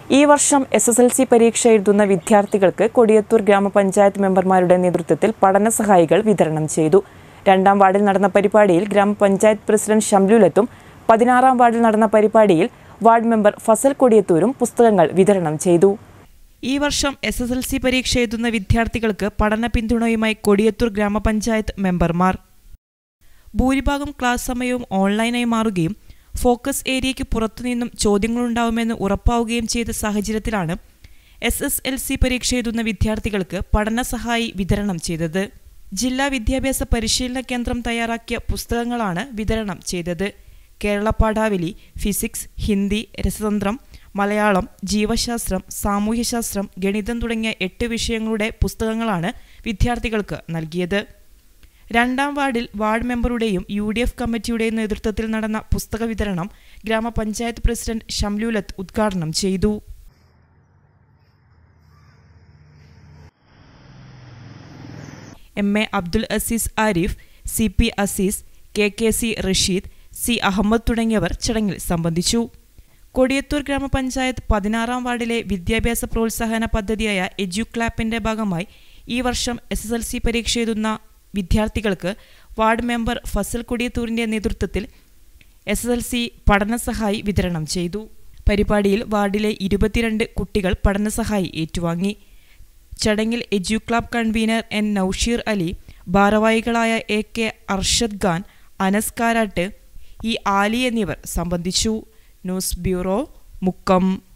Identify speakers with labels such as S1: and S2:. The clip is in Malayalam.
S1: ഈ വർഷം എസ് എസ് എൽ സി പരീക്ഷ എഴുതുന്ന വിദ്യാർത്ഥികൾക്ക് കൊടിയത്തൂർ ഗ്രാമപഞ്ചായത്ത് മെമ്പർമാരുടെ നേതൃത്വത്തിൽ പഠന സഹായികൾ വിതരണം ചെയ്തു രണ്ടാം വാർഡിൽ നടന്ന പരിപാടിയിൽ ഗ്രാമപഞ്ചായത്ത് പ്രസിഡന്റ് ഷംലുലത്തും പതിനാറാം വാർഡിൽ നടന്ന പരിപാടിയിൽ വാർഡ് മെമ്പർ ഫസൽ കൊടിയത്തൂരും പുസ്തകങ്ങൾ വിതരണം ചെയ്തു ഈ വർഷം എസ് എസ് എൽ സി പരീക്ഷ എഴുതുന്ന വിദ്യാർത്ഥികൾക്ക് പഠന പിന്തുണയുമായി കൊടിയത്തൂർ ഗ്രാമപഞ്ചായത്ത് മെമ്പർമാർ ഭൂരിഭാഗം ക്ലാസ് സമയവും ഓൺലൈനായി മാറുകയും ഫോക്കസ് ഏരിയയ്ക്ക് പുറത്തുനിന്നും ചോദ്യങ്ങളുണ്ടാവുമെന്ന് ഉറപ്പാവുകയും ചെയ്ത സാഹചര്യത്തിലാണ് എസ് എസ് എൽ സി പരീക്ഷ എഴുതുന്ന വിദ്യാർത്ഥികൾക്ക് പഠന സഹായി വിതരണം ചെയ്തത് ജില്ലാ വിദ്യാഭ്യാസ പരിശീലന കേന്ദ്രം തയ്യാറാക്കിയ പുസ്തകങ്ങളാണ് വിതരണം ചെയ്തത് കേരള പാഠാവലി ഫിസിക്സ് ഹിന്ദി രസതന്ത്രം മലയാളം ജീവശാസ്ത്രം സാമൂഹ്യശാസ്ത്രം ഗണിതം തുടങ്ങിയ എട്ട് വിഷയങ്ങളുടെ പുസ്തകങ്ങളാണ് വിദ്യാർത്ഥികൾക്ക് നൽകിയത് രണ്ടാം വാർഡിൽ വാർഡ് മെമ്പറുടെയും യു ഡി എഫ് കമ്മിറ്റിയുടെയും നേതൃത്വത്തിൽ നടന്ന പുസ്തക വിതരണം ഗ്രാമപഞ്ചായത്ത് പ്രസിഡന്റ് ഷംലുലത്ത് ഉദ്ഘാടനം ചെയ്തു M A Abdul Azeez Arif C P Azeez K K C Rasheed C Ahmed തുടങ്ങിയവർ ചടങ്ങിൽ സംബന്ധിച്ചു കൊടിയത്തൂർ ഗ്രാമപഞ്ചായത്ത് പതിനാറാം വാർഡിലെ വിദ്യാഭ്യാസ പ്രോത്സാഹന പദ്ധതിയായ എഡ്യൂക്ലാപ്പിന്റെ ഭാഗമായി ഈ വർഷം എസ് എസ് എൽ സി പരീക്ഷ എഴുതുന്ന വിദ്യാർത്ഥികൾക്ക് വാർഡ് മെമ്പർ ഫസൽ കൊടിയത്തൂരിന്റെ നേതൃത്വത്തിൽ എസ് എസ് എൽ സി പഠനസഹായി വിതരണം ചെയ്തു പരിപാടിയിൽ വാർഡിലെ ഇരുപത്തിരണ്ട് കുട്ടികൾ പഠനസഹായി ഏറ്റുവാങ്ങി ചടങ്ങിൽ Educlub convener N Nausheer Ali ഭാരവാഹികളായ A K Arshad Khan Anas Karat E Ali എന്നിവർ സംബന്ധിച്ചു ന്യൂസ് ബ്യൂറോ മുക്കം